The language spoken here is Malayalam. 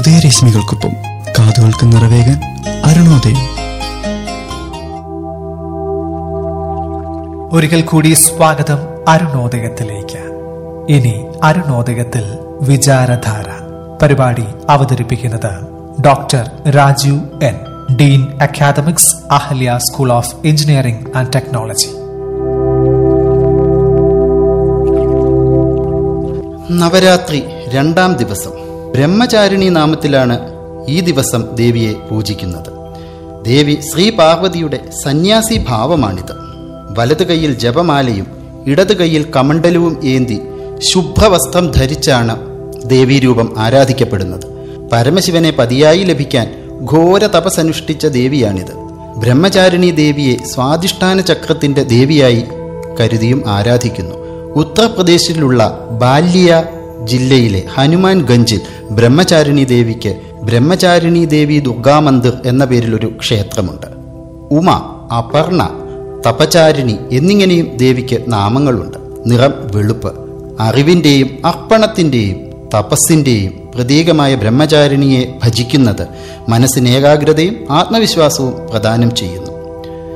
ഉദയരശ്മികൾക്കൊപ്പം കാതുകൾക്ക് നിറവേകാൻ അരുണോദയം ഒരിക്കൽ കൂടി സ്വാഗതം അരുണോദയത്തിലേക്ക് ഇനി അരുണോദയത്തിൽ വിചാരധാര പരിപാടി അവതരിപ്പിക്കുന്നത് doctor Rajeev N dean academics Ahalia school of engineering and technology Navaratri രണ്ടാം ദിവസം ബ്രഹ്മചാരിണി നാമത്തിലാണ് ഈ ദിവസം ദേവിയെ പൂജിക്കുന്നത് ദേവി ശ്രീ പാർവതിയുടെ സന്യാസി ഭാവമാണിത് വലതു കൈയിൽ ജപമാലയും ഇടതു കൈയിൽ കമണ്ഡലവും ഏന്തി ശുഭ്രവസ്ത്രം ധരിച്ചാണ് ദേവീരൂപം ആരാധിക്കപ്പെടുന്നത് പരമശിവനെ പതിയായി ലഭിക്കാൻ ഘോര തപസനുഷ്ഠിച്ച ദേവിയാണിത് ബ്രഹ്മചാരിണി ദേവിയെ സ്വാധിഷ്ഠാന ചക്രത്തിന്റെ ദേവിയായി കരുതിയും ആരാധിക്കുന്നു ഉത്തർപ്രദേശിലുള്ള ബാല്യ ജില്ലയിലെ ഹനുമാൻ ഗഞ്ചിൽ ബ്രഹ്മചാരിണി ദേവിക്ക് ബ്രഹ്മചാരിണി ദേവി ദുർഗാമന്ദിർ എന്ന പേരിലൊരു ക്ഷേത്രമുണ്ട് ഉമ അപർണ തപചാരിണി എന്നിങ്ങനെയും ദേവിക്ക് നാമങ്ങളുണ്ട് നിറം വെളുപ്പ് അറിവിൻ്റെയും അർപ്പണത്തിൻ്റെയും തപസ്സിൻ്റെയും പ്രതീകമായ ബ്രഹ്മചാരിണിയെ ഭജിക്കുന്നത് മനസ്സിന് ഏകാഗ്രതയും ആത്മവിശ്വാസവും പ്രദാനം ചെയ്യുന്നു